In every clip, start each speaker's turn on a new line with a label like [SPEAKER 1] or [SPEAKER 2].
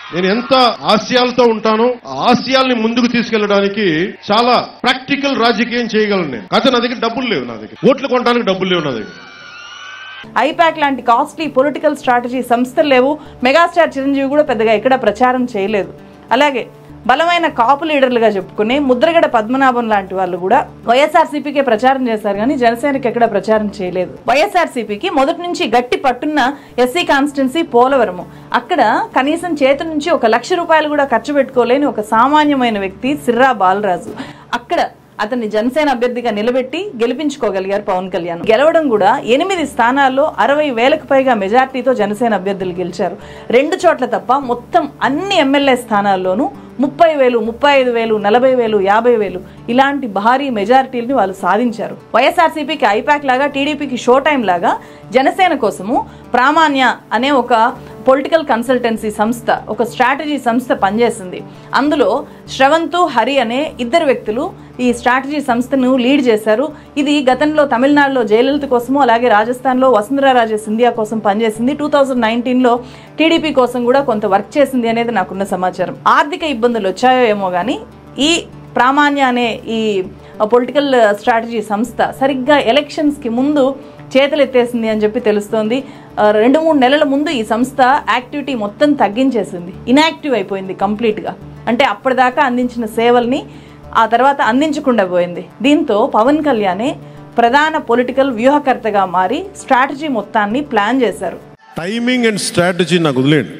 [SPEAKER 1] నేను ఎంత ఆశయాలతో ఉంటానో ఆ ఆశయాల్ని ముందుకు తీసుకెళ్ళడానికి చాలా ప్రాక్టికల్ రాజకీయం చేయగలను నేను కాకపోతే నా దగ్గర డబ్బులు లేవు నా దగ్గర ఓట్లు కొనడానికి డబ్బులు లేవు నా దగ్గర
[SPEAKER 2] ఐపాక్ లాంటి కాస్ట్లీ పొలిటికల్ స్ట్రాటజీ సంస్థలు లేవు మెగాస్టార్ చిరంజీవి కూడా పెద్దగా ఎక్కడ ప్రచారం చేయలేదు అలాగే బలమైన కాపు లీడర్లుగా చెప్పుకునే ముద్రగడ పద్మనాభం లాంటి వాళ్ళు కూడా వైఎస్ఆర్సీపీకే ప్రచారం చేశారు కానీ జనసేనకి ఎక్కడ ప్రచారం చేయలేదు వైఎస్ఆర్సీపీకి మొదటి నుంచి గట్టి పట్టున్న ఎస్సీ కాన్స్టిట్యున్సీ పోలవరము అక్కడ కనీసం చేతి నుంచి ఒక లక్ష రూపాయలు కూడా ఖర్చు పెట్టుకోలేని ఒక సామాన్యమైన వ్యక్తి సిర్రా బాలరాజు అక్కడ అతన్ని జనసేన అభ్యర్థిగా నిలబెట్టి గెలిపించుకోగలిగారు పవన్ కళ్యాణ్ గెలవడం కూడా ఎనిమిది స్థానాల్లో అరవై వేలకు పైగా మెజార్టీతో జనసేన అభ్యర్థులు గెలిచారు రెండు చోట్ల తప్ప మొత్తం అన్ని ఎమ్మెల్యే స్థానాల్లోనూ ముప్పై వేలు ముప్పై ఐదు వేలు నలభై వేలు యాభై వేలు ఇలాంటి భారీ మెజారిటీని వాళ్ళు సాధించారు వైఎస్ఆర్సీపీకి ఐపాక్ లాగా టీడీపీకి షో టైం లాగా జనసేన కోసము ప్రామాణ్య అనే ఒక పొలిటికల్ కన్సల్టెన్సీ సంస్థ ఒక స్ట్రాటజీ సంస్థ పనిచేసింది అందులో శ్రవంతు హరి అనే ఇద్దరు వ్యక్తులు ఈ స్ట్రాటజీ సంస్థను లీడ్ చేశారు ఇది గతంలో తమిళనాడులో జయలలిత కోసము అలాగే రాజస్థాన్లో వసుంధరారాజే సింధియా కోసం పనిచేసింది టూ థౌజండ్ నైన్టీన్లో టీడీపీ కోసం కూడా కొంత వర్క్ చేసింది అనేది నాకున్న సమాచారం ఆర్థిక ఇబ్బందులు వచ్చాయో ఏమో కానీ ఈ ప్రామాణ్య అనే ఈ పొలిటికల్ స్ట్రాటజీ సంస్థ సరిగ్గా ఎలక్షన్స్కి ముందు చేతులు ఎత్తేసింది అని చెప్పి తెలుస్తోంది ఆ, రెండు మూడు నెలల ముందు ఈ సంస్థ యాక్టివిటీ మొత్తం తగ్గించేసింది ఇనాక్టివ్ అయిపోయింది కంప్లీట్గా అంటే అప్పటిదాకా అందించిన సేవల్ని ఆ తర్వాత అందించకుండా పోయింది దీంతో పవన్ కళ్యాణే ప్రధాన పొలిటికల్ వ్యూహకర్తగా మారి స్ట్రాటజీ మొత్తాన్ని ప్లాన్ చేశారు
[SPEAKER 1] టైమింగ్ అండ్ స్ట్రాటజీ నాకు వదిలేయండి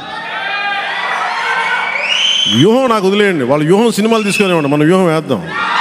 [SPEAKER 1] వ్యూహం నాకు వదిలేయండి వాళ్ళ వ్యూహం సినిమాలు తీసుకునేవాడి మన వ్యూహం వేద్దాం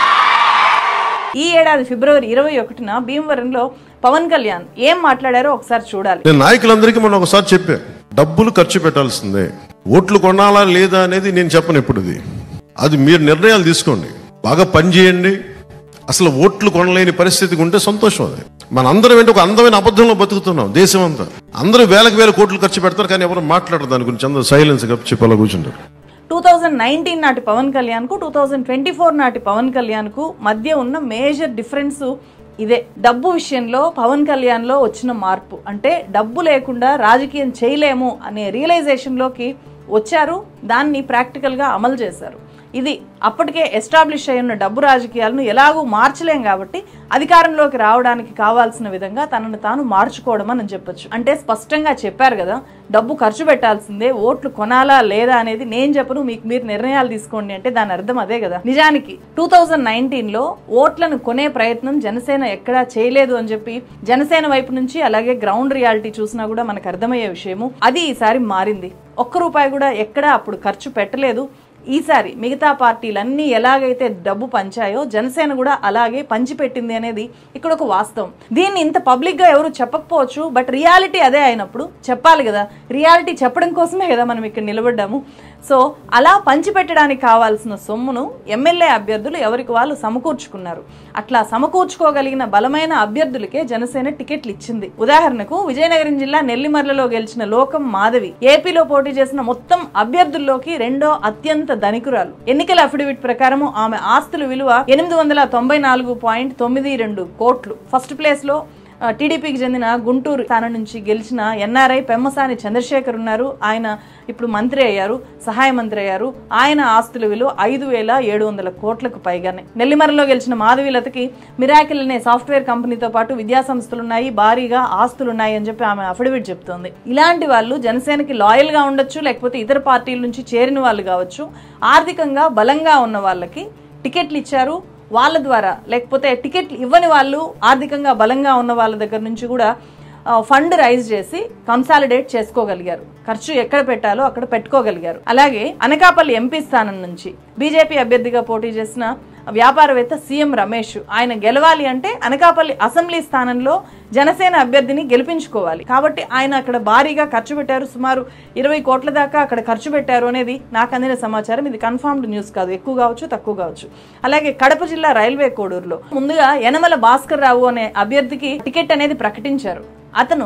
[SPEAKER 2] ఈ ఏడాది ఫిబ్రవరి ఇరవై ఒకటిన భీమవరంలో పవన్ కళ్యాణ్ ఏం మాట్లాడారో ఒకసారి చూడాలి
[SPEAKER 1] నేను నాయకులందరికీ మనం ఒకసారి చెప్పా డబ్బులు ఖర్చు పెట్టాల్సిందే ఓట్లు కొనాలా లేదా అనేది నేను చెప్పను ఎప్పుడు ఇది అది మీరు నిర్ణయాలు తీసుకోండి బాగా పని చేయండి అసలు ఓట్లు కొనలేని పరిస్థితికి ఉంటే సంతోషం అది మన అందరం ఏంటి ఒక అందమైన అబద్ధంలో బతుకుతున్నాం దేశం అంతా అందరూ వేలకు వేల కోట్లు ఖర్చు పెడతారు కానీ ఎవరు మాట్లాడరు దాని గురించి అందరూ సైలెన్స్ గప్ చెప్పి అలా కూర్చుంటారు
[SPEAKER 2] టూ థౌజండ్ నైన్టీన్ నాటి పవన్ కళ్యాణ్కు టూ థౌజండ్ ట్వంటీ ఫోర్ నాటి పవన్ కళ్యాణ్కు మధ్య ఉన్న మేజర్ డిఫరెన్స్ ఇదే డబ్బు విషయంలో పవన్ కళ్యాణ్లో వచ్చిన మార్పు అంటే డబ్బు లేకుండా రాజకీయం చేయలేము అనే రియలైజేషన్లోకి వచ్చారు దాన్ని ప్రాక్టికల్గా అమలు చేశారు ఇది అప్పటికే ఎస్టాబ్లిష్ అయి ఉన్న డబ్బు రాజకీయాలను ఎలాగూ మార్చలేం కాబట్టి అధికారంలోకి రావడానికి కావాల్సిన విధంగా తనను తాను మార్చుకోవడం అని చెప్పొచ్చు అంటే స్పష్టంగా చెప్పారు కదా డబ్బు ఖర్చు పెట్టాల్సిందే ఓట్లు కొనాలా లేదా అనేది నేను చెప్పను మీకు మీరు నిర్ణయాలు తీసుకోండి అంటే దాని అర్థం అదే కదా నిజానికి టూ థౌజండ్ నైన్టీన్ లో ఓట్లను కొనే ప్రయత్నం జనసేన ఎక్కడా చేయలేదు అని చెప్పి జనసేన వైపు నుంచి అలాగే గ్రౌండ్ రియాలిటీ చూసినా కూడా మనకు అర్థమయ్యే విషయము అది ఈసారి మారింది ఒక్క రూపాయి కూడా ఎక్కడా అప్పుడు ఖర్చు పెట్టలేదు ఈసారి మిగతా పార్టీలన్నీ ఎలాగైతే డబ్బు పంచాయో జనసేన కూడా అలాగే పంచిపెట్టింది అనేది ఇక్కడ ఒక వాస్తవం దీన్ని ఇంత పబ్లిక్ గా ఎవరు చెప్పకపోవచ్చు బట్ రియాలిటీ అదే అయినప్పుడు చెప్పాలి కదా రియాలిటీ చెప్పడం కోసమే కదా మనం ఇక్కడ నిలబడ్డాము సో అలా పంచిపెట్టడానికి కావాల్సిన సొమ్మును ఎమ్మెల్యే అభ్యర్థులు ఎవరికి వాళ్ళు సమకూర్చుకున్నారు అట్లా సమకూర్చుకోగలిగిన బలమైన అభ్యర్థులకే జనసేన టికెట్లు ఇచ్చింది ఉదాహరణకు విజయనగరం జిల్లా నెల్లిమర్లలో గెలిచిన లోకం మాధవి ఏపీలో పోటీ చేసిన మొత్తం అభ్యర్థుల్లోకి రెండో అత్యంత ధనికురాలు ఎన్నికల అఫిడవిట్ ప్రకారం ఆమె ఆస్తుల విలువ ఎనిమిది వందల తొంభై నాలుగు పాయింట్ తొమ్మిది రెండు కోట్లు ఫస్ట్ ప్లేస్ లో ఆ, టీడీపీకి చెందిన గుంటూరు స్థానం నుంచి గెలిచిన ఎన్ఆర్ఐ పెమ్మసాని చంద్రశేఖర్ ఉన్నారు ఆయన ఇప్పుడు మంత్రి అయ్యారు సహాయ మంత్రి అయ్యారు ఆయన ఆస్తుల విలువ ఐదు వేల ఏడు వందల కోట్లకు పైగానే నెల్లిమరలో గెలిచిన మాధవీలతకి మిరాకిల్ అనే సాఫ్ట్వేర్ కంపెనీతో పాటు విద్యా సంస్థలు ఉన్నాయి భారీగా ఆస్తులు ఉన్నాయి అని చెప్పి ఆమె అఫిడవిట్ చెప్తోంది ఇలాంటి వాళ్ళు జనసేనకి లాయల్ గా ఉండొచ్చు లేకపోతే ఇతర పార్టీల నుంచి చేరిన వాళ్ళు కావచ్చు ఆర్థికంగా బలంగా ఉన్న వాళ్ళకి టికెట్లు ఇచ్చారు వాళ్ళ ద్వారా లేకపోతే టికెట్లు ఇవ్వని వాళ్ళు ఆర్థికంగా బలంగా ఉన్న వాళ్ళ దగ్గర నుంచి కూడా ఆ, ఫండ్ రైజ్ చేసి కన్సాలిడేట్ చేసుకోగలిగారు ఖర్చు ఎక్కడ పెట్టాలో అక్కడ పెట్టుకోగలిగారు అలాగే అనకాపల్లి ఎంపీ స్థానం నుంచి బీజేపీ అభ్యర్థిగా పోటీ చేసిన వ్యాపారవేత్త సీఎం రమేష్ ఆయన గెలవాలి అంటే అనకాపల్లి అసెంబ్లీ స్థానంలో జనసేన అభ్యర్థిని గెలిపించుకోవాలి కాబట్టి ఆయన అక్కడ భారీగా ఖర్చు పెట్టారు సుమారు ఇరవై కోట్ల దాకా అక్కడ ఖర్చు పెట్టారు అనేది నాకు అందిన సమాచారం ఇది కన్ఫర్మ్డ్ న్యూస్ కాదు ఎక్కువ కావచ్చు తక్కువ కావచ్చు అలాగే కడప జిల్లా రైల్వే కోడూరులో ముందుగా యనమల భాస్కర్ రావు అనే అభ్యర్థికి టికెట్ అనేది ప్రకటించారు అతను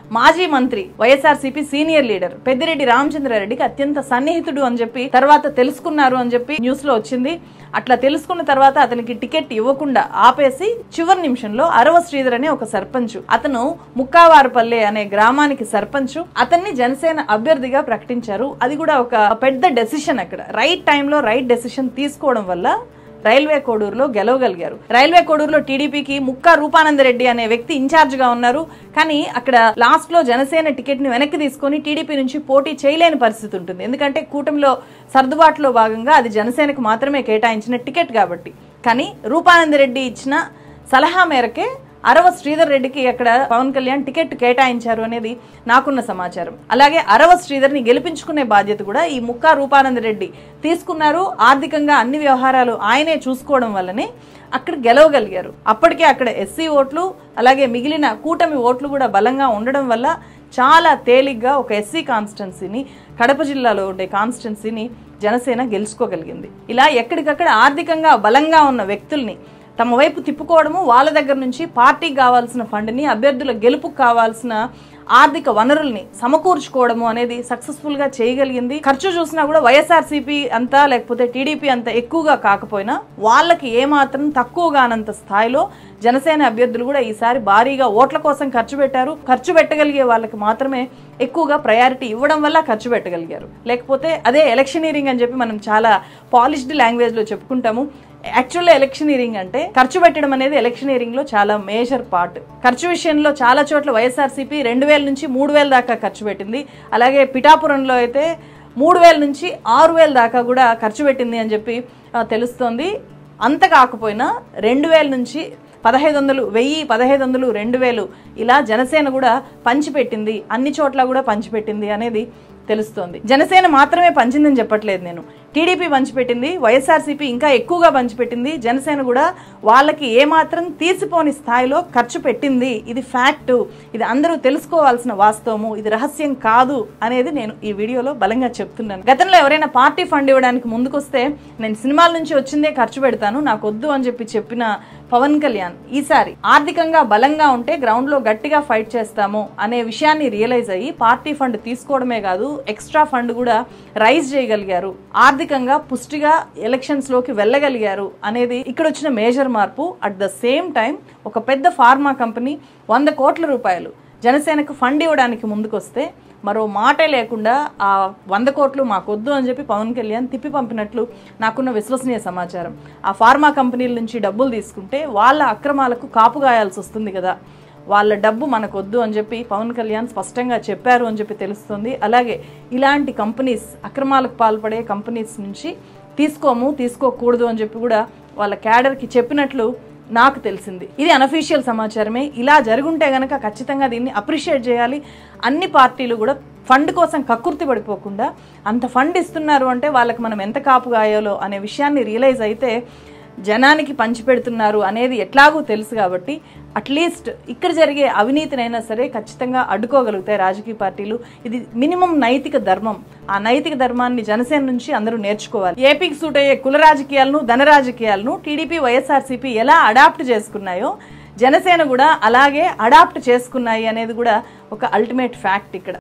[SPEAKER 2] మాజీ మంత్రి వైఎస్ఆర్సీపీ సీనియర్ లీడర్ పెద్దిరెడ్డి రామచంద్రారెడ్డికి అత్యంత సన్నిహితుడు అని చెప్పి తర్వాత తెలుసుకున్నారు అని చెప్పి న్యూస్ లో వచ్చింది అట్లా తెలుసుకున్న తర్వాత అతనికి టికెట్ ఇవ్వకుండా ఆపేసి చివరి నిమిషంలో అరవ శ్రీధర్ అనే ఒక సర్పంచ్ అతను ముక్కావారపల్లె అనే గ్రామానికి సర్పంచ్ అతన్ని జనసేన అభ్యర్థిగా ప్రకటించారు అది కూడా ఒక పెద్ద డెసిషన్ అక్కడ రైట్ టైంలో రైట్ డెసిషన్ తీసుకోవడం వల్ల రైల్వే కోడూరులో గెలవగలిగారు రైల్వే కోడూరులో టీడీపీకి ముక్కా రూపానందరెడ్డి అనే వ్యక్తి ఇన్ఛార్జ్ గా ఉన్నారు కానీ అక్కడ లాస్ట్ లో జనసేన టికెట్ ని వెనక్కి తీసుకొని టీడీపీ నుంచి పోటీ చేయలేని పరిస్థితి ఉంటుంది ఎందుకంటే కూటమిలో సర్దుబాటులో భాగంగా అది జనసేనకు మాత్రమే కేటాయించిన టికెట్ కాబట్టి కానీ రూపానందరెడ్డి ఇచ్చిన సలహా మేరకే అరవ శ్రీధర్ రెడ్డికి అక్కడ పవన్ కళ్యాణ్ టికెట్ కేటాయించారు అనేది నాకున్న సమాచారం అలాగే అరవ శ్రీధర్ని గెలిపించుకునే బాధ్యత కూడా ఈ ముక్కా రూపానంద రెడ్డి తీసుకున్నారు ఆర్థికంగా అన్ని వ్యవహారాలు ఆయనే చూసుకోవడం వల్లనే అక్కడ గెలవగలిగారు అప్పటికే అక్కడ ఎస్సీ ఓట్లు అలాగే మిగిలిన కూటమి ఓట్లు కూడా బలంగా ఉండడం వల్ల చాలా తేలిగ్గా ఒక ఎస్సీ కాన్స్టిట్యున్సీని కడప జిల్లాలో ఉండే కాన్స్టిట్యున్సీని జనసేన గెలుచుకోగలిగింది ఇలా ఎక్కడికక్కడ ఆర్థికంగా బలంగా ఉన్న వ్యక్తుల్ని తమ వైపు తిప్పుకోవడము వాళ్ళ దగ్గర నుంచి పార్టీకి కావాల్సిన ఫండ్ని అభ్యర్థుల గెలుపుకు కావాల్సిన ఆర్థిక వనరుల్ని సమకూర్చుకోవడము అనేది సక్సెస్ఫుల్ గా చేయగలిగింది ఖర్చు చూసినా కూడా వైఎస్ఆర్సీపీ అంతా లేకపోతే టీడీపీ అంత ఎక్కువగా కాకపోయినా వాళ్ళకి ఏమాత్రం తక్కువగానంత స్థాయిలో జనసేన అభ్యర్థులు కూడా ఈసారి భారీగా ఓట్ల కోసం ఖర్చు పెట్టారు ఖర్చు పెట్టగలిగే వాళ్ళకి మాత్రమే ఎక్కువగా ప్రయారిటీ ఇవ్వడం వల్ల ఖర్చు పెట్టగలిగారు లేకపోతే అదే ఎలక్షనీరింగ్ అని చెప్పి మనం చాలా పాలిష్డ్ లాంగ్వేజ్ లో చెప్పుకుంటాము యాక్చువల్గా ఎలక్షనీరింగ్ అంటే ఖర్చు పెట్టడం అనేది ఎలక్షనీరింగ్ లో చాలా మేజర్ పార్ట్ ఖర్చు విషయంలో చాలా చోట్ల వైఎస్ఆర్సీపీ రెండు వేల నుంచి మూడు వేల దాకా ఖర్చు పెట్టింది అలాగే పిఠాపురంలో అయితే మూడు వేల నుంచి ఆరు వేల దాకా కూడా ఖర్చు పెట్టింది అని చెప్పి ఆ, తెలుస్తోంది అంత కాకపోయినా రెండు వేల నుంచి పదహైదు వందలు వెయ్యి పదహైదు వందలు రెండు వేలు ఇలా జనసేన కూడా పంచిపెట్టింది అన్ని చోట్ల కూడా పంచిపెట్టింది అనేది తెలుస్తోంది జనసేన మాత్రమే పంచిందని చెప్పట్లేదు నేను టీడీపీ పంచిపెట్టింది వైఎస్ఆర్సీపీ ఇంకా ఎక్కువగా పంచిపెట్టింది జనసేన కూడా వాళ్ళకి ఏమాత్రం తీసిపోని స్థాయిలో ఖర్చు పెట్టింది ఇది ఫ్యాక్ట్ ఇది అందరూ తెలుసుకోవాల్సిన వాస్తవము ఇది రహస్యం కాదు అనేది నేను ఈ వీడియోలో బలంగా చెప్తున్నాను గతంలో ఎవరైనా పార్టీ ఫండ్ ఇవ్వడానికి ముందుకొస్తే నేను సినిమాల నుంచి వచ్చిందే ఖర్చు పెడతాను నాకు వద్దు అని చెప్పి చెప్పిన పవన్ కళ్యాణ్ ఈసారి ఆర్థికంగా బలంగా ఉంటే గ్రౌండ్ లో గట్టిగా ఫైట్ చేస్తాము అనే విషయాన్ని రియలైజ్ అయ్యి పార్టీ ఫండ్ తీసుకోవడమే కాదు ఎక్స్ట్రా ఫండ్ కూడా రైజ్ చేయగలిగారు ఆర్థికంగా పుష్టిగా ఎలక్షన్స్ లోకి వెళ్ళగలిగారు అనేది ఇక్కడ వచ్చిన మేజర్ మార్పు అట్ ద సేమ్ టైం ఒక పెద్ద ఫార్మా కంపెనీ వంద కోట్ల రూపాయలు జనసేనకు ఫండ్ ఇవ్వడానికి ముందుకొస్తే మరో మాటే లేకుండా ఆ వంద కోట్లు మాకొద్దు అని చెప్పి పవన్ కళ్యాణ్ తిప్పి పంపినట్లు నాకున్న విశ్వసనీయ సమాచారం ఆ ఫార్మా కంపెనీల నుంచి డబ్బులు తీసుకుంటే వాళ్ళ అక్రమాలకు కాపు గాయాల్సి వస్తుంది కదా వాళ్ళ డబ్బు మనకొద్దు అని చెప్పి పవన్ కళ్యాణ్ స్పష్టంగా చెప్పారు అని చెప్పి తెలుస్తుంది అలాగే ఇలాంటి కంపెనీస్ అక్రమాలకు పాల్పడే కంపెనీస్ నుంచి తీసుకోము తీసుకోకూడదు అని చెప్పి కూడా వాళ్ళ క్యాడర్కి చెప్పినట్లు నాకు తెలిసింది ఇది అనఫీషియల్ సమాచారమే ఇలా జరుగుంటే గనక ఖచ్చితంగా దీన్ని అప్రిషియేట్ చేయాలి అన్ని పార్టీలు కూడా ఫండ్ కోసం కక్కుర్తి పడిపోకుండా అంత ఫండ్ ఇస్తున్నారు అంటే వాళ్ళకి మనం ఎంత కాపు గాయాలో అనే విషయాన్ని రియలైజ్ అయితే జనానికి పంచిపెడుతున్నారు అనేది ఎట్లాగూ తెలుసు కాబట్టి అట్లీస్ట్ ఇక్కడ జరిగే అవినీతినైనా సరే ఖచ్చితంగా అడ్డుకోగలుగుతాయి రాజకీయ పార్టీలు ఇది మినిమం నైతిక ధర్మం ఆ నైతిక ధర్మాన్ని జనసేన నుంచి అందరూ నేర్చుకోవాలి ఏపీకి సూట్ అయ్యే కుల రాజకీయాలను ధన రాజకీయాలను టీడీపీ వైఎస్ఆర్సీపీ ఎలా అడాప్ట్ చేసుకున్నాయో జనసేన కూడా అలాగే అడాప్ట్ చేసుకున్నాయి అనేది కూడా ఒక అల్టిమేట్ ఫ్యాక్ట్ ఇక్కడ